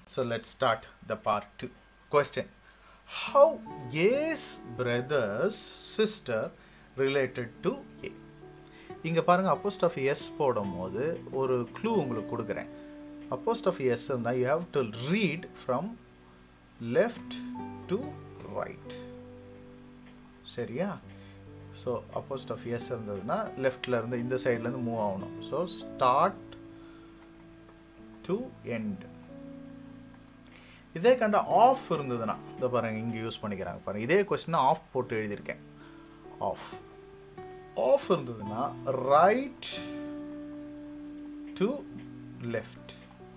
So let's start the part two. Question How A's brother's sister related to A? இங்கே பாருங்கள் அப்போஸ்ட் apostrophe S போடும்போது ஒரு clue உங்களுக்கு கொடுக்குறேன் அப்போஸ்ட் ஆஃப் எஸ் இருந்தால் you have to read from left to right சரியா so apostrophe S இருந்ததுன்னா லெஃப்டில் இருந்து இந்த சைட்லேருந்து மூவ் ஆகணும் ஸோ ஸ்டார்ட் டு எண்ட் இதே கண்ட ஆஃப் இருந்ததுன்னா இதை பாருங்க இங்கே யூஸ் பண்ணிக்கிறாங்க பாருங்க இதே கொஸ்டின் ஆஃப் போட்டு எழுதியிருக்கேன் ஆஃப் ஆஃப் இருந்ததுன்னா right to left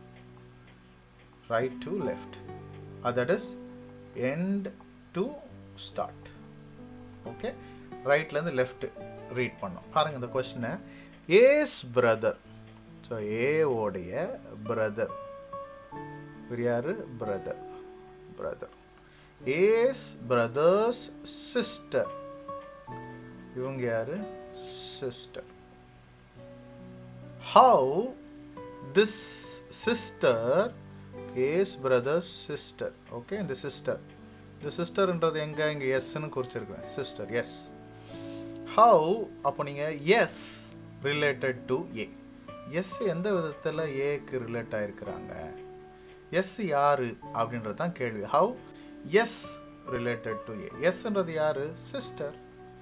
right to left that is end to start okay ரைட்லேருந்து லெஃப்ட் ரீட் பண்ணோம் பாருங்க இந்த கொஸ்டினை ஏஸ் பிரதர் ஸோ ஏவோடைய பிரதர் இவர் யாரு brother brother A's brother's sister இவங்க யாரு sister how this sister A's brother's sister okay இந்த சிஸ்டர் இந்த சிஸ்டர்ன்றது எங்க இங்க எஸ்ன்னு குறிச்சிருக்கிறேன் சிஸ்டர் எஸ் ஹவு அப்போ நீங்க S related to A S எந்த விதத்தில் ஏக்கு ரிலேட் ஆயிருக்கிறாங்க எஸ் யாரு அப்படின்றது தான் கேள்வி how S related to A எஸ்ன்றது யாரு சிஸ்டர்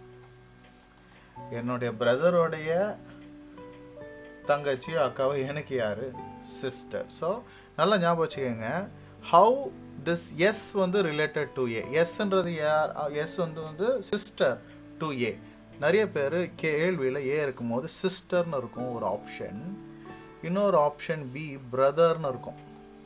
என்னுடைய பிரதரோடைய தங்கச்சி அக்காவை எனக்கு யாரு சிஸ்டர் ஸோ நல்லா ஞாபகம் வச்சுக்கோங்க ஹவு திஸ் எஸ் வந்து ரிலேட்டட் டு ஏ எஸ்ன்றது யார் எஸ் வந்து வந்து சிஸ்டர் டு ஏ நிறைய பேர் கேள்வியில் ஏ இருக்கும்போது சிஸ்டர்னு இருக்கும் ஒரு ஆப்ஷன் இன்னொரு ஆப்ஷன் பி பிரதர்னு இருக்கும்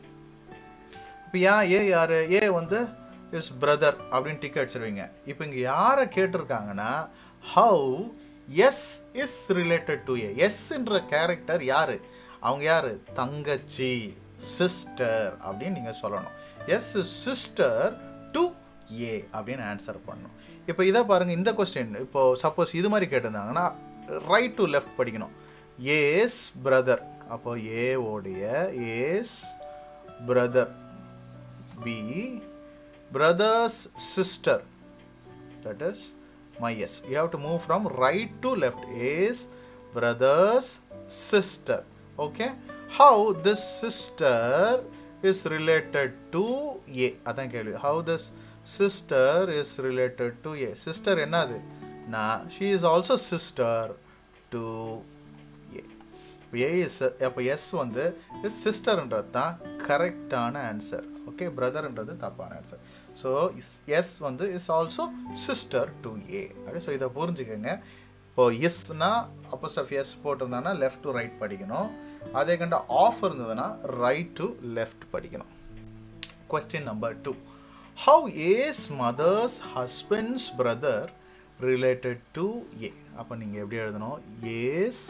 இப்போ ஏன் ஏ யார் ஏ வந்து இஸ் பிரதர் அப்படின்னு டிக் அடிச்சிருவீங்க இப்போ இங்கே யாரை கேட்டிருக்காங்கன்னா how S is related to A எஸ்ன்ற கேரக்டர் யாரு அவங்க யாரு தங்கச்சி சிஸ்டர் அப்படின்னு நீங்கள் சொல்லணும் எஸ் சிஸ்டர் டு ஏ அப்படின்னு ஆன்சர் பண்ணணும் இப்போ இதை பாருங்கள் இந்த கொஸ்டின் இப்போ சப்போஸ் இது மாதிரி கேட்டிருந்தாங்கன்னா ரைட் டு லெஃப்ட் படிக்கணும் ஏஸ் பிரதர் அப்போ ஏவோடைய A's brother B brother's sister that is my yes you have to move from right to left is brother's sister okay how this sister is related to a அதான் கேள்வி how this sister is related to a sister என்னது நான் she is also sister to a A is அப்போ S வந்து is சிஸ்டர்ன்றது தான் கரெக்டான answer okay பிரதர்ன்றது தப்பான ஆன்சர் ஸோ எஸ் வந்து is also sister to A அப்படி ஸோ இதை புரிஞ்சுக்கோங்க இப்போ இஸ்னா அப்போஸ்ட் ஆஃப் எஸ் போட்டிருந்தாங்கன்னா லெஃப்ட் டு ரைட் படிக்கணும் அதே கண்ட ஆஃப் இருந்ததுன்னா ரைட் டு லெஃப்ட் படிக்கணும் question number two how A's mother's husband's brother related to A அப்போ நீங்கள் எப்படி எழுதணும் ஏஸ்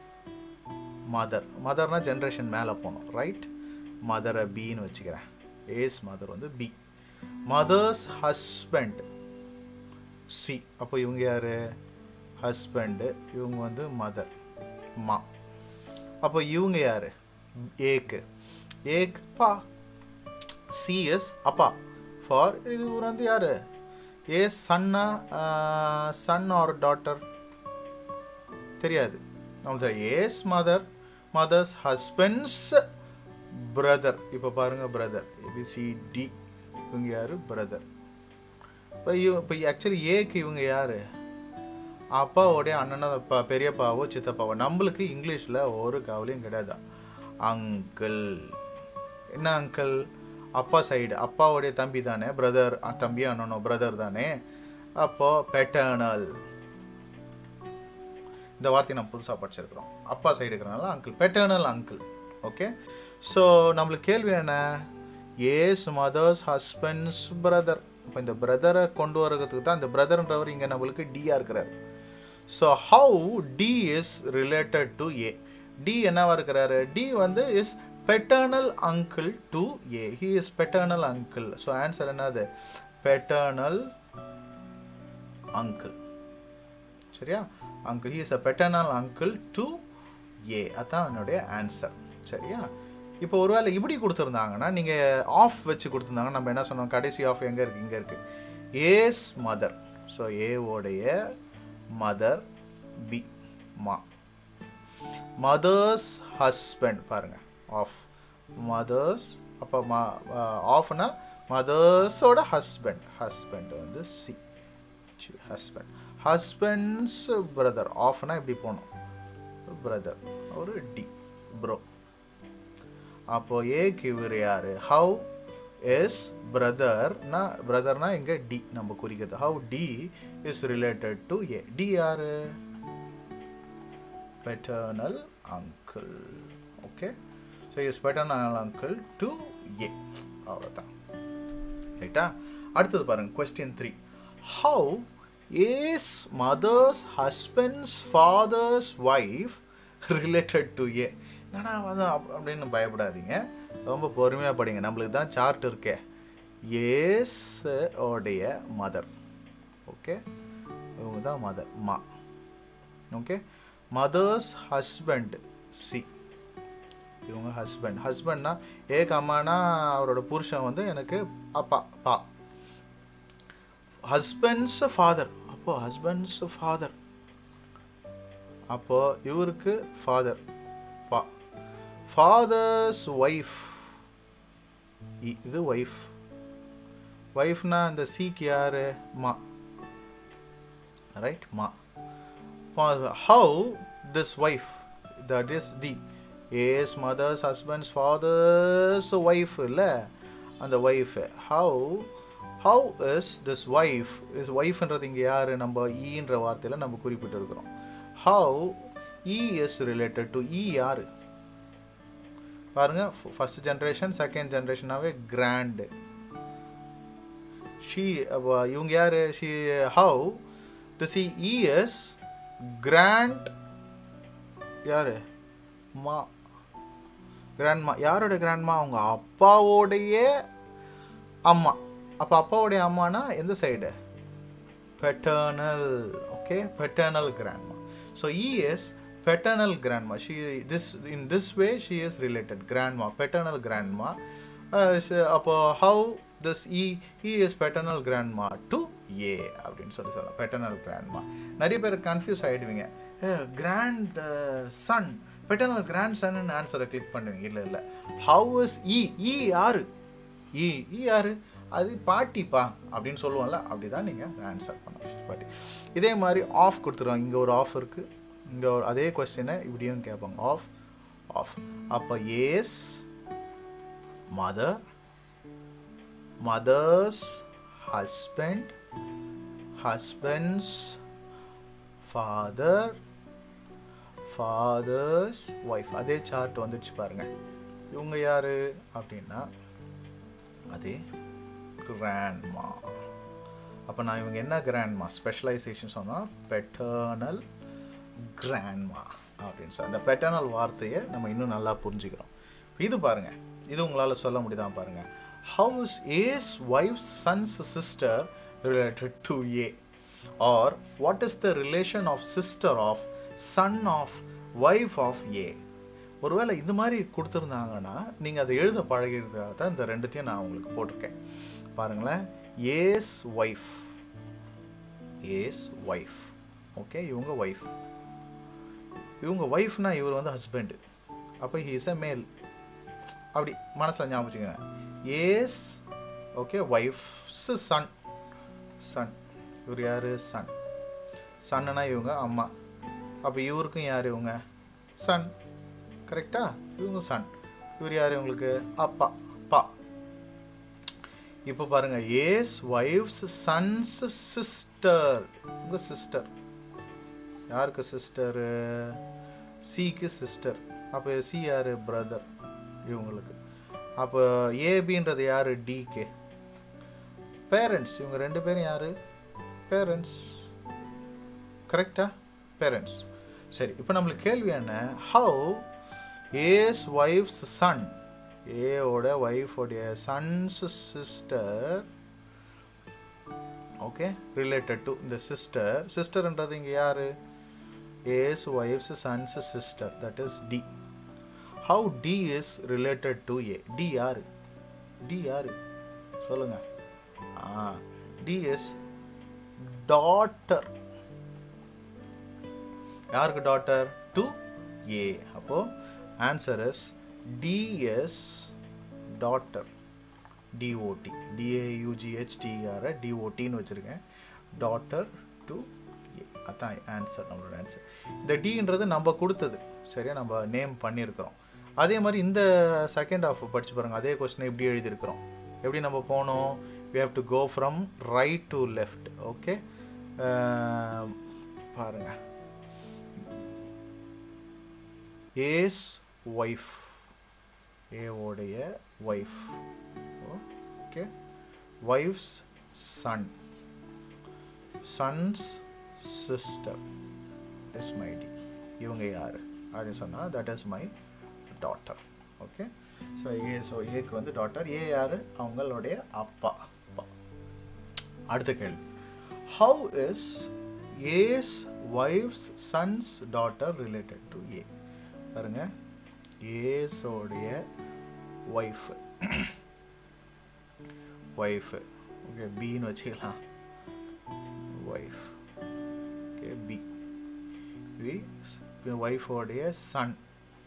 மதர் மதர்னா ஜென்ரேஷன் மேலே போகணும் ரைட் மதரை பின்னு வச்சுக்கிறேன் ஏஸ் மதர் வந்து பி மதர்ஸ் ஹஸ்பண்ட் சி அப்போ இவங்க யார் ஹஸ்பண்டு இவங்க வந்து மதர் மா அப்போ இவங்க யார் ஏக்கு ஏக் பா சி எஸ் அப்பா ஃபார் இது வந்து யார் ஏ சன்னா சன் ஆர் டாட்டர் தெரியாது நமக்கு A's mother mother's husband's brother இப்போ பாருங்கள் பிரதர் ஏபிசிடி இவங்க யார் பிரதர் இப்போ இவ இப்போ ஆக்சுவலி ஏக்கு இவங்க யார் அப்பாவோடைய அண்ணனோ அப்பா பெரியப்பாவோ சித்தப்பாவோ நம்மளுக்கு இங்கிலீஷில் ஒரு கவலையும் கிடையாது அங்கிள் என்ன அங்கிள் அப்பா சைடு அப்பாவோடைய தம்பி தானே பிரதர் தம்பி அண்ணனோ பிரதர் தானே அப்போது பெட்டர்னல் இந்த வார்த்தையை நம்ம புதுசாக படிச்சிருக்கிறோம் அப்பா சைடு இருக்கிறனால uncle paternal uncle okay so நம்மளுக்கு கேள்வி என்ன ஏஸ் மதர்ஸ் ஹஸ்பண்ட்ஸ் பிரதர் இப்போ இந்த பிரதரை கொண்டு வர்றதுக்கு தான் இந்த பிரதர்ன்றவர் இங்கே நம்மளுக்கு டியாக இருக்கிறார் so how D is related to A D என்னவா இருக்கிறாரு டி வந்து is paternal uncle to A he is paternal uncle so answer என்னது பெட்டர்னல் அங்கிள் சரியா uncle he is a paternal uncle to A அதான் என்னுடைய ஆன்சர் சரியா இப்போ ஒருவேளை இப்படி கொடுத்துருந்தாங்கன்னா நீங்கள் ஆஃப் வச்சு கொடுத்துருந்தாங்கன்னா நம்ம என்ன சொன்னோம் கடைசி ஆஃப் எங்கே இருக்குது இங்கே இருக்குது ஏஸ் மதர் ஸோ ஏவோடைய மதர் பி மா மதர்ஸ் ஹஸ்பண்ட் பாருங்க ஆஃப் மதர்ஸ் அப்போ மா ஆஃப்னா மதர்ஸோட ஹஸ்பண்ட் ஹஸ்பண்ட் வந்து சி ஹஸ்பண்ட் ஹஸ்பண்ட்ஸ் பிரதர் ஆஃப்னா இப்படி போகணும் பிரதர் ஒரு டி ப்ரோ அப்போ ஏக்கு இவர் யாரு ஹவு எஸ் பிரதர்னா பிரதர்னா இங்க டி நம்ம குறிக்கிறது how D is related to A D யாரு paternal uncle okay so is paternal uncle to A அவ்வளோதான் ரைட்டா அடுத்தது பாருங்க question three how is mother's husband's father's wife related to A என்னடா அது அப்- அப்படின்னு பயப்படாதீங்க ரொம்ப பொறுமையாக படிங்க நம்மளுக்கு தான் சார்ட் இருக்கே ஏஸ் உடைய மதர் ஓகே இவங்க தான் மதர் மா ஓகே மதர்ஸ் ஹஸ்பண்ட் சி இவங்க ஹஸ்பண்ட் ஹஸ்பண்ட்னா ஏக்கு அம்மானா அவரோட புருஷன் வந்து எனக்கு அப்பா பா ஹஸ்பண்ட்ஸ் ஃபாதர் அப்போ ஹஸ்பண்ட்ஸ் ஃபாதர் அப்போ இவருக்கு ஃபாதர் பா ஃபாதர்ஸ் ஒய்ஃப் இது ஒய்ஃப் ஒய்ஃப்னா இந்த சீக்கு யாரு மா ரைட் மா how this wife that is the A's mother's husband's father's wife இல்லை அந்த wife how how is this wife is ஒய்ஃப்ன்றது இங்கே யார் நம்ம ஈன்ற வார்த்தையில் நம்ம குறிப்பிட்டு இருக்கிறோம் how E is related to E யார் பாருங்க ஃபர்ஸ்ட் ஜென்ரேஷன் செகண்ட் ஜென்ரேஷனாகவே கிராண்டு ஷீ இவங்க யார் she how to C E's grand யாரு மா கிராண்ட்மா யாரோட கிராண்ட்மா அவங்க அப்பாவோடைய அம்மா அப்போ அப்பாவோடைய அம்மானா எந்த side paternal okay paternal grandma so E's paternal grandma she this in this way she is related grandma paternal grandma அப்போ how this E E is paternal grandma to A அப்படின்னு சொல்லி சொல்லலாம் பெட்டர்னல் கிராண்ட்மா நிறைய பேர் confuse ஆகிடுவீங்க grandson paternal grandson ஆன்சரை click பண்ணுவீங்க இல்லை இல்லை ஹவு இஸ் இ இ யாரு இ இ யாரு அது பாட்டிப்பா அப்படின்னு சொல்லுவோம்ல அப்படி தான் நீங்கள் ஆன்சர் பண்ணணும் பாட்டி இதே மாதிரி ஆஃப் கொடுத்துருவாங்க இங்கே ஒரு ஆஃப் இருக்குது இங்கே ஒரு அதே கொஸ்டினை இப்படியும் கேட்பாங்க ஆஃப் ஆஃப் அப்போ A's mother mother's husband husband's father father's wife அதே சார்ட் வந்துடுச்சு பாருங்க இவங்க யாரு அப்படின்னா அதே கிராண்ட்மா அப்போ நான் இவங்க என்ன கிராண்ட்மா ஸ்பெஷலைசேஷன் சொன்னால் பெட்டர்னல் கிராண்ட்மா அப்படின்னு சொல்லி அந்த பெட்டர்னல் வார்த்தையை நம்ம இன்னும் நல்லா புரிஞ்சுக்கிறோம் இது பாருங்க இது உங்களால் சொல்ல முடியுதா பாருங்க how is A's wife son's sister related to A or what is the relation of sister of son of wife of A ஒருவேளை இந்த மாதிரி கொடுத்துருந்தாங்கன்னா நீங்கள் அதை எழுத பழகிறதுக்காக தான் இந்த ரெண்டுத்தையும் நான் உங்களுக்கு போட்டிருக்கேன் பாருங்களேன் A's wife A's wife okay இவங்க ஒய்ஃப் இவங்க ஒய்ஃப்னா இவர் வந்து ஹஸ்பண்டு அப்போ ஹி இஸ் அ மேல் அப்படி மனசில் ஞாபகம் வச்சுக்கோங்க A's okay wife's son son இவர் யார் சன் சன்னுனா இவங்க அம்மா அப்போ இவருக்கும் யார் இவங்க சன் கரெக்டா இவங்க சன் இவர் யார் இவங்களுக்கு அப்பா பா இப்போ பாருங்க ஏஸ் ஒய்ஃப்ஸ் சன்ஸ் சிஸ்டர் உங்க சிஸ்டர் யாருக்கு சிஸ்டரு சிக்கு சிஸ்டர் அப்போ சி யார் பிரதர் இவங்களுக்கு அப்போ ஏபின்றது யார் டிகே பேரண்ட்ஸ் இவங்க ரெண்டு பேரும் யார் பேரண்ட்ஸ் கரெக்டா பேரண்ட்ஸ் சரி இப்போ நம்மளுக்கு கேள்வி என்ன ஹவு ஏஸ் ஒய்ஃப்ஸ் சன் ஏவோட ஒய்ஃபோடைய son's sister okay related to இந்த சிஸ்டர் சிஸ்டர்ன்றது இங்கே யார் A's wife's son's sister that is D how D is related to A D யாரு டி யாரு சொல்லுங்க ஆ டி இஸ் டாட்டர் யாருக்கு டாட்டர் டு ஏ அப்போ answer is D's daughter DOT DAUGHTR டிஓடின்னு வச்சுருக்கேன் டாட்டர் டு ஏ அதான் ஆன்சர் நம்மளோட ஆன்சர் இந்த டின்றது நம்ம கொடுத்தது சரியா நம்ம நேம் பண்ணியிருக்கிறோம் அதே மாதிரி இந்த செகண்ட் ஹாஃப் படிச்சு பாருங்க அதே கொஸ்டின் எப்படி எழுதியிருக்கிறோம் எப்படி நம்ம போனோம் we have to go from right to left okay பாருங்க ஏஸ் ஒய்ஃப் ஏவோடைய wife okay wife's son son's sister is my D இவங்க யார் அப்படின்னு சொன்னால் that is my daughter okay so A so ஏக்கு வந்து டாட்டர் ஏ யார் அவங்களுடைய அப்பா அப்பா அடுத்த கேள்வி how is A's wife's son's daughter related to A பாருங்க ஏஸோடைய ஒய்ஃப் ஒய்ஃபு ஓகே பின்னு வச்சுக்கலாம் ஒய்ஃப் ஓகே பி வி ஒய்ஃபோடைய son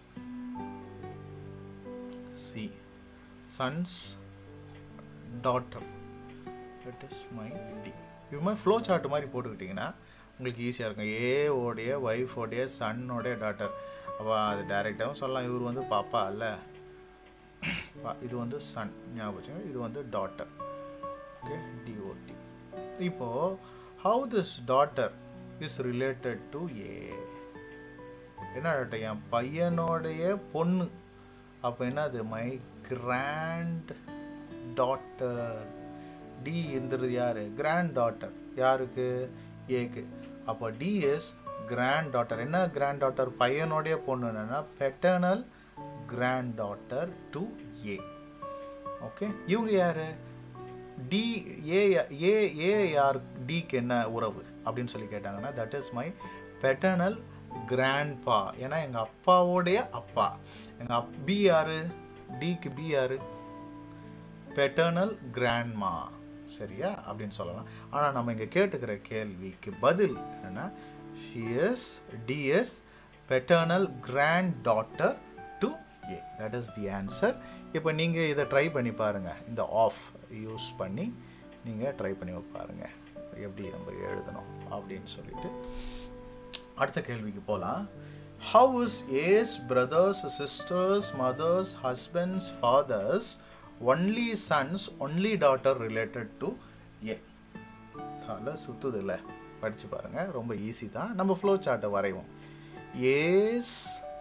C son's daughter that is my D இது மாதிரி ஃப்ளோ சார்ட் மாதிரி போட்டுக்கிட்டிங்கன்னா உங்களுக்கு ஈஸியாக இருக்கும் ஏவோடைய ஒய்ஃபோடைய சன்னோடைய டாட்டர் அப்போ அது டைரெக்டாகவும் சொல்லலாம் இவர் வந்து பாப்பா அல்ல இது வந்து சன் ஞாபகம் வச்சுங்க இது வந்து டாட்டர் ஓகே டிஓடி இப்போது how this daughter is related to A என்ன டாட்டர் என் பையனோடைய பொண்ணு அப்போ என்னது மை கிராண்ட் டாட்டர் டி இருந்தது யாரு கிராண்ட் டாட்டர் யாருக்கு ஏக்கு அப்போ டி இஸ் கிராண்ட் டாட்டர் என்ன கிராண்ட் டாட்டர் பையனுடைய பொண்ணு என்னன்னா paternal granddaughter to A okay இவங்க யாரு டி ஏ ஏ ஏ யார் டிக்கு என்ன உறவு அப்படின்னு சொல்லி கேட்டாங்கன்னா that is my paternal grandpa ஏன்னா எங்கள் அப்பாவோடைய அப்பா எங்கள் அப் பி யாரு டிக்கு பி யாரு பெட்டர்னல் கிராண்ட்மா சரியா அப்படின்னு சொல்லலாம் ஆனால் நம்ம இங்கே கேட்டுக்கிற கேள்விக்கு பதில் என்னன்னா she's D's paternal granddaughter to A that is the answer இப்போ நீங்கள் இதை ட்ரை பண்ணி பாருங்கள் இந்த ஆஃப் யூஸ் பண்ணி நீங்கள் ட்ரை பண்ணி பாருங்கள் எப்படி நம்ம எழுதணும் அப்படின்னு சொல்லிட்டு அடுத்த கேள்விக்கு போகலாம் how is A's brother's sister's mother's husband's father's only son's only daughter related to A தலை சுத்துது இல்லை படித்து பாருங்கள் ரொம்ப ஈஸி தான் நம்ம ஃப்ளோ சார்ட்டை வரைவோம் ஏஸ்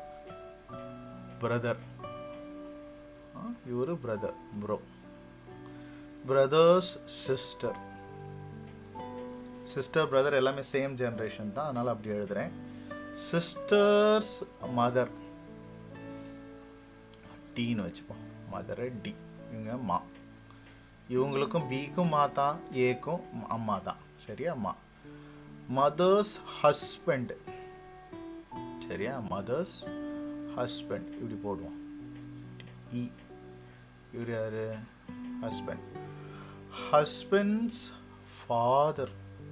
பிரதர் இவர் brother bro brother's sister sister brother எல்லாமே சேம் ஜென்ரேஷன் தான் அதனால் அப்படி எழுதுகிறேன் சிஸ்டர்ஸ் மதர் டின்னு வச்சுப்போம் மதரை டி இவங்க மா இவங்களுக்கும் பிக்கும் மா தான் ஏக்கும் அம்மா தான் சரியா அம்மா மதர்ஸ் ஹஸ்பண்ட் சரியா மதர்ஸ் ஹஸ்பண்ட் இப்படி போடுவோம் இ இவர் யார் husband husband's father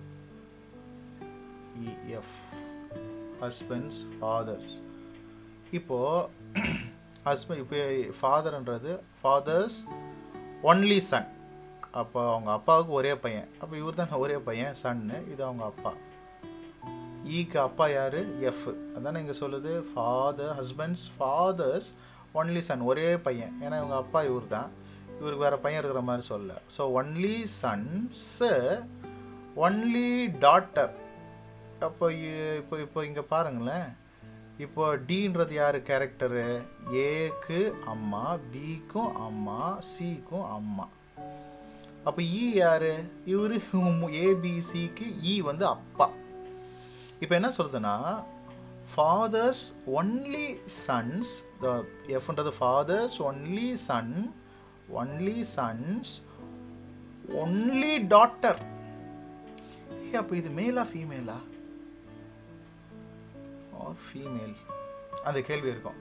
EF husband's father's இப்போது ஹஸ்பண்ட் இப்போ ஃபாதர்ன்றது ஃபாதர்ஸ் ஒன்லி சன் அப்போ அவங்க அப்பாவுக்கு ஒரே பையன் அப்போ இவர் தான் ஒரே பையன் சன்னு இது அவங்க அப்பா ஈக்கு அப்பா யார் எஃப் அதானே இங்கே சொல்லுது father husband's father's only son ஒரே பையன் ஏன்னா இவங்க அப்பா இவர் தான் இவருக்கு வேறு பையன் இருக்கிற மாதிரி சொல்ல so only son's only daughter அப்போ இப்போ இப்போ இங்கே பாருங்களேன் இப்போ டின்றது யார் கேரக்டரு ஏக்கு அம்மா பிக்கும் அம்மா சிக்கும் அம்மா அப்போ இ யார் இவர் ஏபிசிக்கு இ வந்து அப்பா இப்போ என்ன சொல்லுதுன்னா ஃபாதர்ஸ் ஒன்லி சன்ஸ் த எஃப்ன்றது father's only son only son's only daughter அப்போ இது மேலா ஃபீமேலா ஆர் ஃபீமேல் அந்த கேள்வி இருக்கும்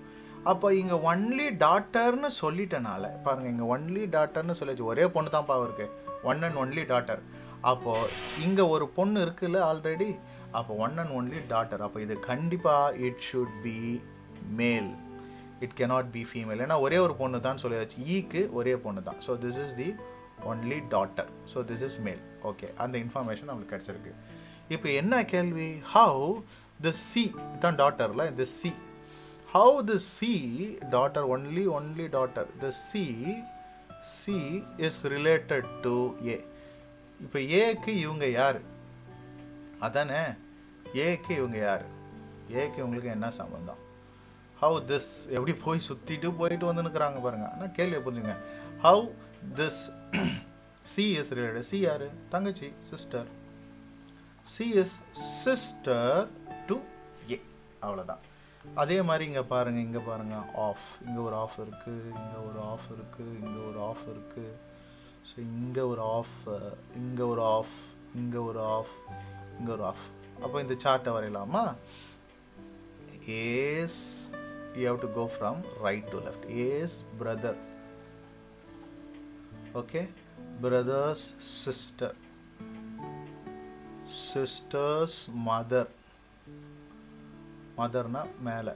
அப்போ இங்கே ஒன்லி டாட்டர்னு சொல்லிட்டனால பாருங்கள் இங்கே ஒன்லி டாட்டர்னு சொல்லிச்சு ஒரே பொண்ணு தான்ப்பா இருக்கு ஒன் அண்ட் ஒன்லி டாட்டர் அப்போது இங்கே ஒரு பொண்ணு இருக்குல்ல ஆல்ரெடி அப்போ ஒன் அண்ட் ஒன்லி டாட்டர் அப்போ இது கண்டிப்பாக it should be male it cannot be female ஏன்னா ஒரே ஒரு பொண்ணு தான் சொல்லியாச்சு ஈக்கு ஒரே பொண்ணு தான் so this is the only daughter so this is male okay அந்த இன்ஃபர்மேஷன் நம்மளுக்கு கிடச்சிருக்கு இப்போ என்ன கேள்வி ஹவு தி சி தான் டாட்டரில் இந்த C how the C daughter only only daughter the C C is related to A இப்போ ஏக்கு இவங்க யார் அதானே ஏக்கு இவங்க யார் ஏக்கு இவங்களுக்கு என்ன சம்பந்தம் ஹவு திஸ் எப்படி போய் சுற்றிட்டு போயிட்டு வந்து நிற்கிறாங்க பாருங்க ஆனால் கேள்வியை புரிஞ்சுங்க how this C is related C யார் தங்கச்சி sister C is sister to A அவ்வளோதான் அதே மாதிரி இங்கே பாருங்கள் இங்கே பாருங்கள் ஆஃப் இங்கே ஒரு ஆஃப் இருக்குது இங்கே ஒரு ஆஃப் இருக்குது இங்கே ஒரு ஆஃப் இருக்குது ஸோ இங்கே ஒரு ஆஃப் இங்கே ஒரு ஆஃப் இங்கே ஒரு ஆஃப் இங்கே ஒரு ஆஃப் அப்போ இந்த சார்ட்டை வரையலாமா A's you have to go from right to left is brother okay brother's sister sister's mother motherனா மேல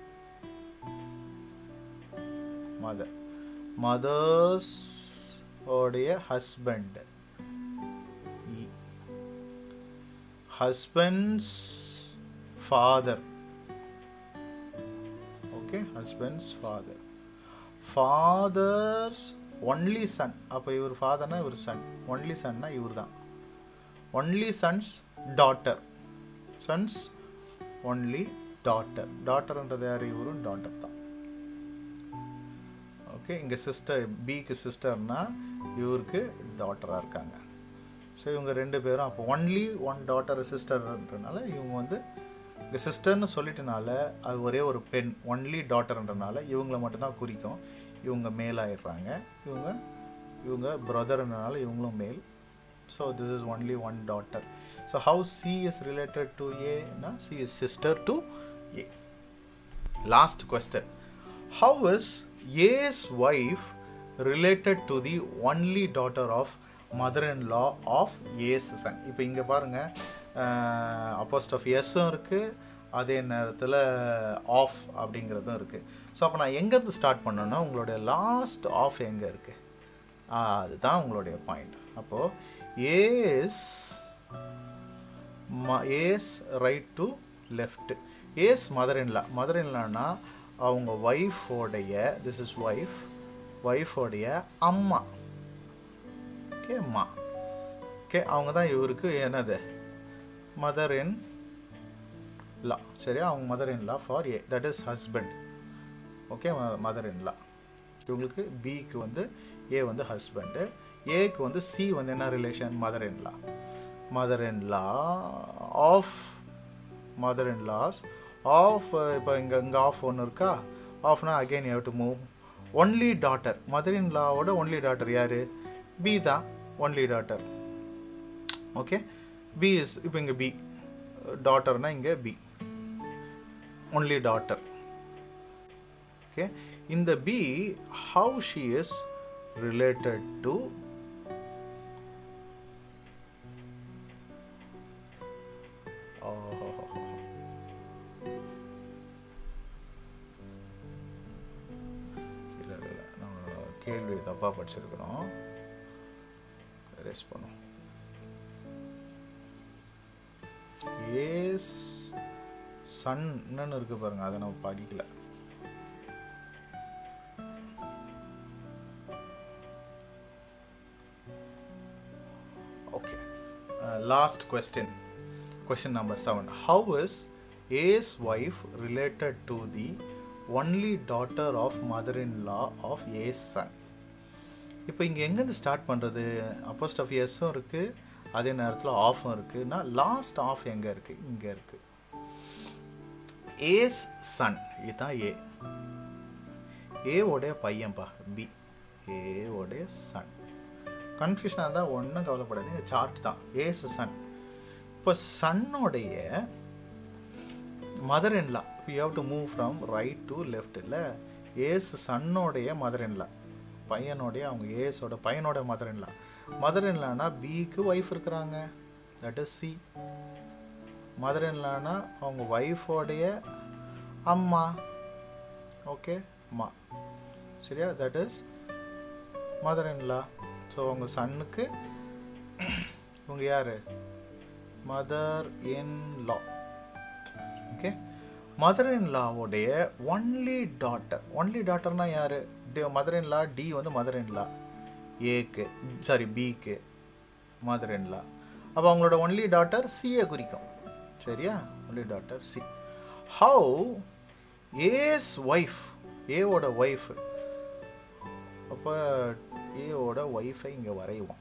mother mother's உடைய husband E. husband's father okay husband's father father's only son அப்போ இவர் ஃபாதர்னா இவர் சன் ஒன்லி சன்னா இவர் தான் only son's daughter son's only daughter டாட்டர்ன்றது யார் இவரும் டாட்டர் தான் ஓகே இங்கே சிஸ்டர் பிக்கு சிஸ்டர்னா இவருக்கு டாட்டராக இருக்காங்க ஸோ இவங்க ரெண்டு பேரும் அப்போ ஒன்லி ஒன் டாட்டர் சிஸ்டர்ன்றனால இவங்க வந்து இங்கே சிஸ்டர்னு சொல்லிட்டனால அது ஒரே ஒரு பெண் ஒன்லி டாட்டர்ன்றனால இவங்கள மட்டும்தான் குறிக்கும் இவங்க மேல் ஆயிடுறாங்க இவங்க இவங்க பிரதர்ன்றனால இவங்களும் male so this is only one daughter so how C is related to ஏனா C is sister to A last question how is A's wife related to the only daughter of mother in law of A's son இப்போ இங்கே பாருங்கள் அப்போஸ்ட் of எஸ்ஸும் இருக்குது அதே நேரத்தில் of அப்படிங்கிறதும் இருக்குது so அப்போ நான் எங்கேருந்து ஸ்டார்ட் பண்ணேன்னா உங்களுடைய லாஸ்ட் ஆஃப் எங்கே இருக்குது அதுதான் உங்களுடைய பாயிண்ட் அப்போது ஏஸ் ம A's right to left A's mother in law mother இன்லான்னா அவங்க ஒய்ஃபோடைய திஸ் இஸ் ஒய்ஃப் ஒய்ஃபோடைய அம்மா ஓகே அம்மா ஓகே அவங்க தான் இவருக்கு என்னது மதர் இன் லா சரியா அவங்க mother in law for A that is husband okay mother in law இவங்களுக்கு பிக்கு வந்து ஏ வந்து ஹஸ்பண்டு ஏக்கு வந்து சி வந்து என்ன relation mother in law mother in law of mother in law's of இப்போ இங்கே இங்கே ஆஃப் ஒன்று இருக்கா ஆஃப்னா again you to move only daughter mother in லாவோட ஒன்லி டாட்டர் யார் பி தான் only daughter okay B is இப்போ இங்கே பி டாட்டர்னா இங்கே பி ஒன்லி டாட்டர் ஓகே இந்த B how she is related to இல்லை இல்லை இல்லை நம்ம கேள்வி தப்பாக படிச்சிருக்கிறோம் ரெஸ்ட் பண்ணும் ஏஸ் சன்னு இருக்கு பாருங்க அதை நம்ம படிக்கல okay last question question number seven how is A's wife related to the only daughter of mother in law of A's son இப்போ இங்கே எங்கேருந்து ஸ்டார்ட் பண்ணுறது அப்போஸ்ட் ஆஃப் எஸ்ஸும் இருக்குது அதே நேரத்தில் ஆஃபும் இருக்குன்னா லாஸ்ட் ஆஃப் எங்கே இருக்குது இங்கே இருக்குது ஏஸ் சன் இதுதான் ஏ ஏவோடைய பையன்பா பி ஏவோடைய சன் கன்ஃபியூஷனாக இருந்தால் ஒன்றும் கவலைப்படாதீங்க சார்ட் தான் ஏஸ் சன் இப்போ சன்னோடைய mother in law you have to move from right to left இல்லை ஏஸ் சன்னோடைய மதர் இன்லா பையனோடைய அவங்க ஏஸோட பையனோட மதர் இன்லா மதர் இன்லானா பிக்கு ஒய்ஃப் இருக்கிறாங்க தட் இஸ் சி மதர் இன்லானா அவங்க ஒய்ஃபோடைய அம்மா ஓகே அம்மா சரியா that is mother in law அவங்க சன்னுக்கு இவங்க யார் mother in law okay mother in லாவோடைய ஒன்லி டாட்டர் ஒன்லி டாட்டர்னா யார் மதர் இன் லா டி வந்து மதர் இன் லா ஏக்கு சாரி பிக்கு மதர் இன் லா அப்போ அவங்களோட ஒன்லி டாட்டர் சியை குறிக்கும் சரியா only daughter C how A's wife ஏவோட ஒய்ஃப் அப்போ ஏவோட ஒய்ஃபை இங்கே வரைவோம்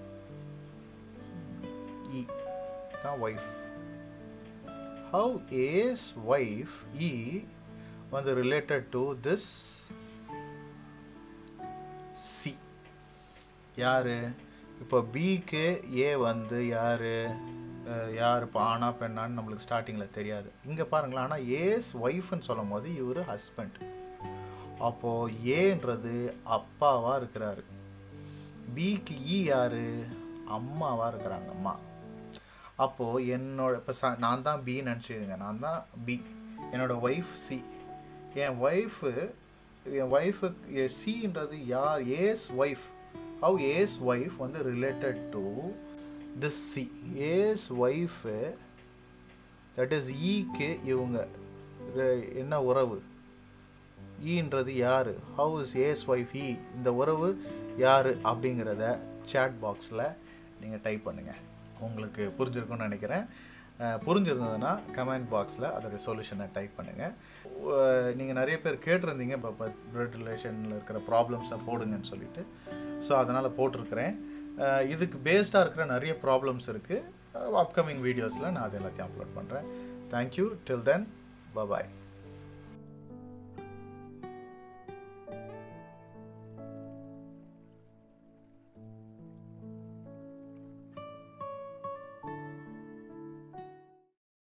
இ தான் wife how A's wife E வந்து ரிலேட்டட் டு திஸ் சி யாரு இப்போ பிக்கு ஏ வந்து யாரு அஹ், யார் இப்போ ஆனா பெண்ணான்னு நம்மளுக்கு ஸ்டார்டிங்கில் தெரியாது இங்கே பாருங்களேன் ஆனால் ஏஸ் ஒய்ஃப்னு சொல்லும் போது இவர் ஹஸ்பண்ட் அப்போது ஏன்றது அப்பாவாக இருக்கிறாரு பிக்கு இ யாரு அம்மாவாக இருக்கிறாங்க அம்மா அப்போது என்னோட இப்போ ச நான் தான் பின்னு நினச்சிக்கோங்க நான் தான் பி என்னோட ஒய்ஃப் சி என் ஒய்ஃபு என் ஒய்ஃபு சின்றது யார் A's wife how A's wife வந்து related to this C A's wife that is ஈக்கு இவங்க re- என்ன உறவு ஈன்றது யார் how is A's wife E இந்த உறவு யார் அப்படிங்கிறத சேட் பாக்ஸில் நீங்கள் டைப் பண்ணுங்கள் உங்களுக்கு புரிஞ்சிருக்கும்னு நினைக்கிறேன் அஹ், புரிஞ்சிருந்ததுன்னா கமெண்ட் பாக்ஸில் அதோடைய சொல்யூஷனை டைப் பண்ணுங்கள் நீங்கள் நிறைய பேர் கேட்டிருந்தீங்க இப்போ பிளட் ரிலேஷனில் இருக்கிற ப்ராப்ளம்ஸை போடுங்கன்னு சொல்லிட்டு ஸோ அதனால் போட்டிருக்கிறேன் அஹ், இதுக்கு பேஸ்டாக இருக்கிற நிறைய ப்ராப்ளம்ஸ் இருக்குது அப்கமிங் வீடியோஸில் நான் அது எல்லாத்தையும் அப்லோட் பண்ணுறேன் தேங்க்யூ டில் தென் பபாய்